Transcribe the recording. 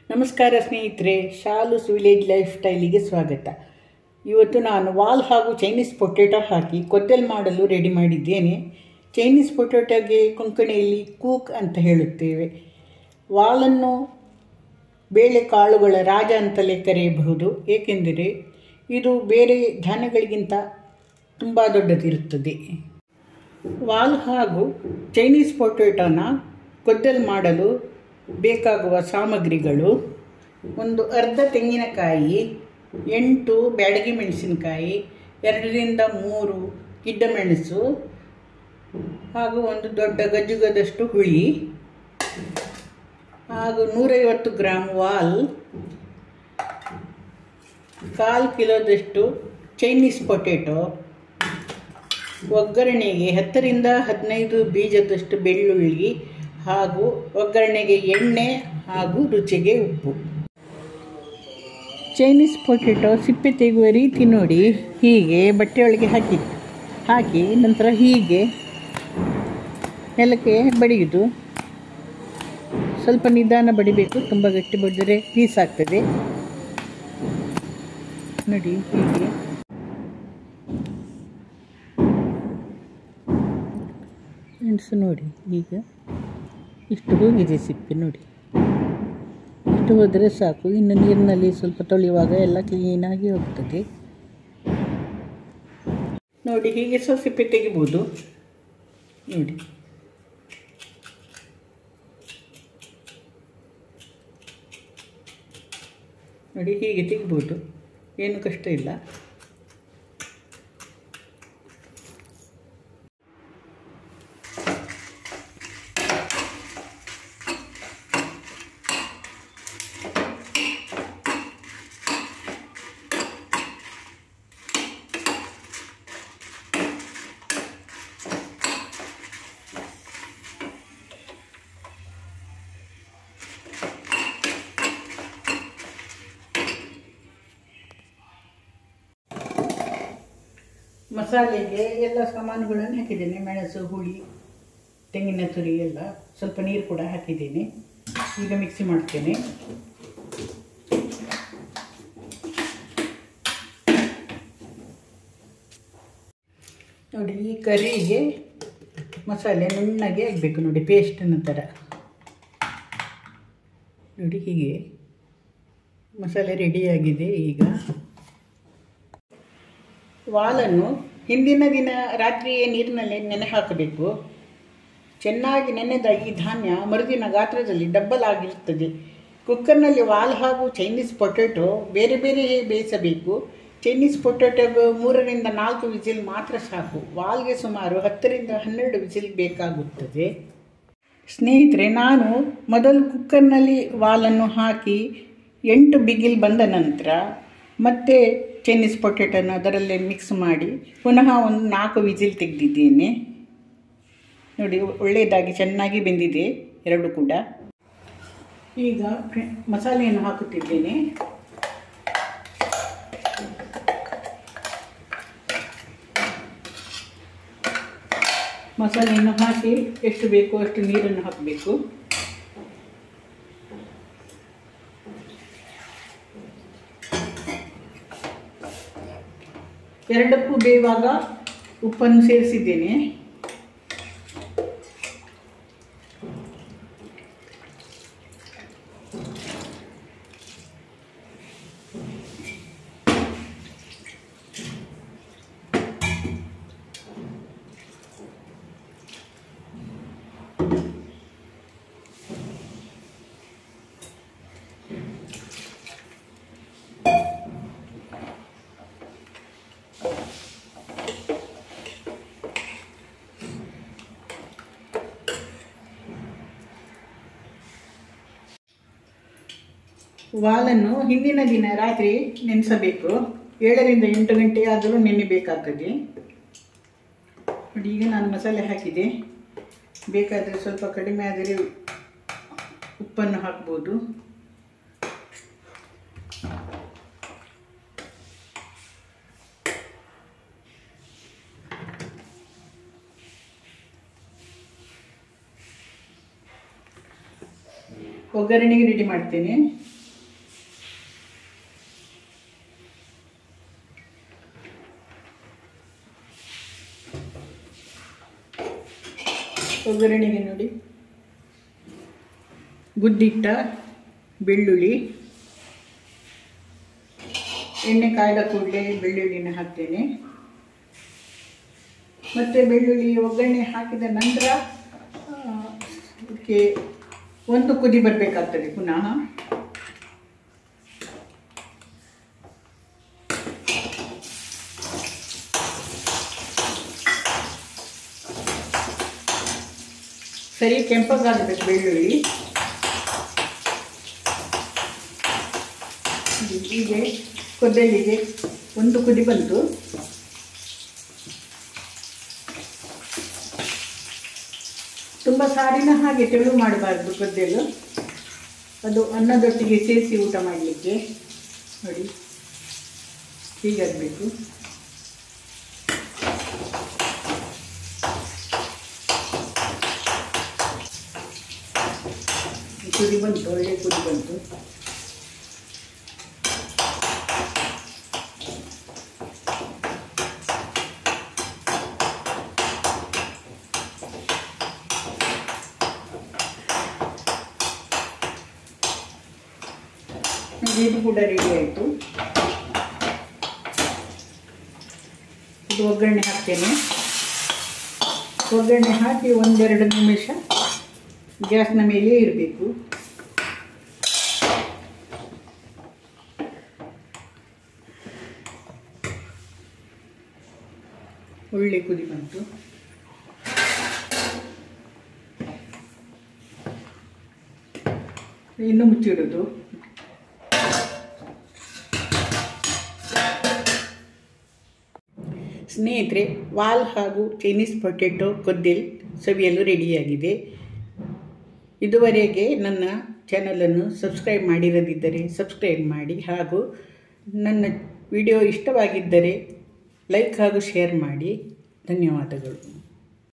ನಮಸ್ಕಾರ ಸ್ನೇಹಿತರೆ ಶಾಲೂಸ್ village life ಸ್ಟೈಲಿಗೆ ಸ್ವಾಗತ ಇವತ್ತು ನಾನು ವಾಲ್ ಹಾಗೂ ಚೈನೀಸ್ ಪೊಟೇಟೊ ಹಾಕಿ ಕೊದ್ದಲ್ ಮಾಡಲು ರೆಡಿ ಮಾಡಿದ್ದೇನೆ ಚೈನೀಸ್ ಪೊಟೇಟೊಗೆ ಕೊಂಕಣಿಯಲ್ಲಿ ಕೂಕ್ ಅಂತ ಹೇಳುತ್ತೇವೆ ವಾಲನ್ನು ಬೇಳೆಕಾಳುಗಳ ರಾಜ ಅಂತಲೇ ಕರೆಯಬಹುದು ಏಕೆಂದರೆ ಇದು ಬೇರೆ ಧಾನ್ಯಗಳಿಗಿಂತ ತುಂಬ ದೊಡ್ಡದಿರುತ್ತದೆ ವಾಲ್ ಹಾಗೂ ಚೈನೀಸ್ ಪೊಟೇಟೊನ ಕೊದ್ದಲ್ ಮಾಡಲು ಬೇಕಾಗುವ ಸಾಮಗ್ರಿಗಳು ಒಂದು ಅರ್ಧ ತೆಂಗಿನಕಾಯಿ ಎಂಟು ಬ್ಯಾಡಗಿ ಮೆಣಸಿನಕಾಯಿ ಎರಡರಿಂದ ಮೂರು ಗಿಡ್ಡಮೆಣಸು ಹಾಗೂ ಒಂದು ದೊಡ್ಡ ಗಜ್ಜುಗದಷ್ಟು ಹುಳಿ ಹಾಗೂ ನೂರೈವತ್ತು ಗ್ರಾಮ್ ವಾಲ್ ಕಾಲು ಕಿಲೋದಷ್ಟು ಚೈನೀಸ್ ಪೊಟೇಟೊ ಒಗ್ಗರಣೆಗೆ ಹತ್ತರಿಂದ ಹದಿನೈದು ಬೀಜದಷ್ಟು ಬೆಳ್ಳುಳ್ಳಿ ಹಾಗೂ ಒಗ್ಗರಣೆಗೆ ಎಣ್ಣೆ ಹಾಗೂ ರುಚಿಗೆ ಉಪ್ಪು ಚೈನೀಸ್ ಪೊಟೆಟೊ ಸಿಪ್ಪೆ ತೆಗೆಯುವ ರೀತಿ ನೋಡಿ ಹೀಗೆ ಬಟ್ಟೆಯೊಳಗೆ ಹಾಕಿ ಹಾಕಿ ನಂತರ ಹೀಗೆ ನೆಲಕ್ಕೆ ಬಡಿಯುವುದು ಸ್ವಲ್ಪ ನಿಧಾನ ಬಡಿಬೇಕು ತುಂಬ ಗಟ್ಟಿ ಬಡಿದರೆ ಪೀಸ್ ಆಗ್ತದೆ ನೋಡಿ ಹೀಗೆ ಮೆಣಸು ನೋಡಿ ಈಗ ಇಷ್ಟು ಹೋಗಿದೆ ಸಿಪ್ಪೆ ನೋಡಿ ಇಷ್ಟು ಹೋದರೆ ಸಾಕು ಇನ್ನು ನೀರಿನಲ್ಲಿ ಸ್ವಲ್ಪ ತೊಳೆಯುವಾಗ ಎಲ್ಲ ಕ್ಲೀನಾಗಿ ಹೋಗ್ತದೆ ನೋಡಿ ಹೀಗೆ ಸ್ವಲ್ಪ ಸಿಪ್ಪೆ ತೆಗಿಬೋದು ನೋಡಿ ನೋಡಿ ಹೀಗೆ ತೆಗಿಬೋದು ಏನು ಕಷ್ಟ ಇಲ್ಲ ಮಸಾಲೆಗೆ ಎಲ್ಲ ಸಾಮಾನುಗಳನ್ನು ಹಾಕಿದ್ದೇನೆ ಮೆಣಸು ಹುಳಿ ತೆಂಗಿನ ತುರಿ ಎಲ್ಲ ಸ್ವಲ್ಪ ನೀರು ಕೂಡ ಹಾಕಿದ್ದೀನಿ ಈಗ ಮಿಕ್ಸಿ ಮಾಡ್ತೇನೆ ನೋಡಿ ಈ ಕರಿಗೆ ಮಸಾಲೆ ನುಣ್ಣಗೆ ಆಗಬೇಕು ನೋಡಿ ಪೇಸ್ಟಿನ ಥರ ನೋಡಿ ಹೀಗೆ ಮಸಾಲೆ ರೆಡಿಯಾಗಿದೆ ಈಗ ವಾಲನ್ನು ಹಿಂದಿನ ದಿನ ರಾತ್ರಿಯೇ ನೀರಿನಲ್ಲಿ ನೆನೆ ಹಾಕಬೇಕು ಚೆನ್ನಾಗಿ ನೆನೆದ ಈ ಧಾನ್ಯ ಮರುದಿನ ಗಾತ್ರದಲ್ಲಿ ಡಬ್ಬಲ್ ಆಗಿರುತ್ತದೆ ಕುಕ್ಕರ್ನಲ್ಲಿ ವಾಲ್ ಹಾಗೂ ಚೈನೀಸ್ ಪೊಟೆಟೊ ಬೇರೆ ಬೇರೆ ಬೇಯಿಸಬೇಕು ಚೈನೀಸ್ ಪೊಟೆಟೊಗೆ ಮೂರರಿಂದ ನಾಲ್ಕು ವಿಸಿಲ್ ಮಾತ್ರ ಸಾಕು ವಾಲ್ಗೆ ಸುಮಾರು ಹತ್ತರಿಂದ ಹನ್ನೆರಡು ವಿಸಿಲ್ ಬೇಕಾಗುತ್ತದೆ ಸ್ನೇಹಿತರೆ ನಾನು ಮೊದಲು ಕುಕ್ಕರ್ನಲ್ಲಿ ವಾಲನ್ನು ಹಾಕಿ ಎಂಟು ಬಿಗಿಲ್ ಬಂದ ನಂತರ ಮತ್ತೆ ಚೈನೀಸ್ ಪೊಟೆಟೊನ ಅದರಲ್ಲೇ ಮಿಕ್ಸ್ ಮಾಡಿ ಪುನಃ ಒಂದು ನಾಲ್ಕು ವಿಸಿಲ್ ತೆಗೆದಿದ್ದೇನೆ ನೋಡಿ ಒಳ್ಳೆಯದಾಗಿ ಚೆನ್ನಾಗಿ ಬೆಂದಿದೆ ಎರಡು ಕೂಡ ಈಗ ಮಸಾಲೆಯನ್ನು ಹಾಕುತ್ತಿದ್ದೇನೆ ಮಸಾಲೆಯನ್ನು ಹಾಕಿ ಎಷ್ಟು ಬೇಕೋ ಅಷ್ಟು ನೀರನ್ನು ಹಾಕಬೇಕು ಎರಡಕ್ಕೂ ಬೇಯುವಾಗ ಉಪ್ಪನ್ನು ಸೇರಿಸಿದ್ದೇನೆ ವಾಲನ್ನು ಹಿಂದಿನ ದಿನ ರಾತ್ರಿ ನೆನೆಸಬೇಕು ಏಳರಿಂದ ಎಂಟು ಗಂಟೆ ಆದರೂ ನೆನೆಬೇಕಾಗ್ತದೆ ನೋಡಿ ಈಗ ನಾನು ಮಸಾಲೆ ಹಾಕಿದೆ ಬೇಕಾದರೆ ಸ್ವಲ್ಪ ಕಡಿಮೆ ಆದರೆ ಉಪ್ಪನ್ನು ಹಾಕ್ಬೋದು ಒಗ್ಗರಣೆಗೆ ರೆಡಿ ಮಾಡ್ತೇನೆ ಒಗ್ಗರಣೆಗೆ ನೋಡಿ ಗುದ್ದಿಟ್ಟ ಬೆಳ್ಳುಳ್ಳಿ ಎಣ್ಣೆ ಕಾಯ್ದ ಕೂಡಲೇ ಬೆಳ್ಳುಳ್ಳಿನ ಹಾಕ್ತೇನೆ ಮತ್ತು ಬೆಳ್ಳುಳ್ಳಿ ಒಗ್ಗರಣೆ ಹಾಕಿದ ನಂತರ ಆ, ಅದಕ್ಕೆ ಒಂದು ಕುದಿ ಬರಬೇಕಾಗ್ತದೆ ಪುನಃ ಸರಿ ಕೆಂಪಗಾಗಬೇಕು ಬೆಳ್ಳುಳ್ಳಿ ಹೀಗೆ ಕೊದ್ದಲಿಗೆ ಒಂದು ಕುದಿ ಬಂತು ತುಂಬ ಸಾರಿನ ಹಾಗೆ ತೆಳು ಮಾಡಬಾರ್ದು ಕೊದ್ದಲು ಅದು ಅನ್ನದೊಟ್ಟಿಗೆ ಸೇರಿಸಿ ಊಟ ಮಾಡಲಿಕ್ಕೆ ನೋಡಿ ಹೀಗಾಗಬೇಕು ಕುದಿ ಬಂತು ಒಳ್ಳೆ ಕುದಿ ಬಂತು ಇದು ಕೂಡ ರೆಡಿ ಆಯಿತು ಇದು ಒಗ್ಗರಣೆ ಹಾಕ್ತೇನೆ ಒಗ್ಗರಣೆ ಹಾಕಿ ಒಂದೆರಡು ನಿಮಿಷ ಗ್ಯಾಸ್ನ ಮೇಲೆ ಇರಬೇಕು ಒಳ್ಳೆ ಕುದಿ ಬಂತು ಇನ್ನು ಮುಚ್ಚಿಡೋದು ಸ್ನೇಹಿತರೆ ವಾಲ್ ಹಾಗೂ ಚೈನೀಸ್ ಪೊಟೆಟೊ ಕೊದ್ದಿಲ್ ಸವಿಯಲು ರೆಡಿಯಾಗಿದೆ ಇದುವರೆಗೆ ನನ್ನ ಚಾನಲನ್ನು ಸಬ್ಸ್ಕ್ರೈಬ್ ಮಾಡಿರದಿದ್ದರೆ ಸಬ್ಸ್ಕ್ರೈಬ್ ಮಾಡಿ ಹಾಗೂ ನನ್ನ ವಿಡಿಯೋ ಇಷ್ಟವಾಗಿದ್ದರೆ ಲೈಕ್ ಹಾಗೂ ಶೇರ್ ಮಾಡಿ ಧನ್ಯವಾದಗಳು